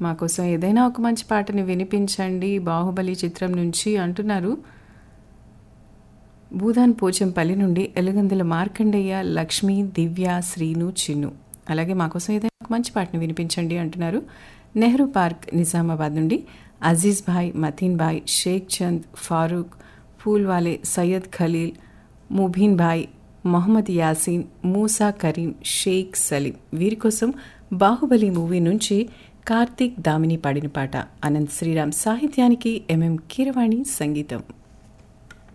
మా కోసం ఏదైనా ఒక మంచి పాటని వినిపించండి బాహుబలి చిత్రం నుంచి అంటున్నారు భూదాన్ పోచంపల్లి నుండి ఎలుగందుల మార్కండయ్య లక్ష్మి దివ్య శ్రీను చిన్ను అలాగే మా కోసం ఏదైనా ఒక మంచి పాటని వినిపించండి అంటున్నారు నెహ్రూ పార్క్ నిజామాబాద్ నుండి అజీజ్ భాయ్ మతీన్ భాయ్ షేక్ చంద్ ఫారూక్ ఫూల్వాలే సయ్యద్ ఖలీల్ ముబీన్ భాయ్ మొహమ్మద్ యాసీన్ మూసా కరీం షేక్ సలీం వీరి కోసం బాహుబలి మూవీ నుంచి కార్తీక్ దామిని పాడిన పాట అనంత్ శ్రీరామ్ సాహిత్యానికి ఎంఎం కీరవాణి సంగీతం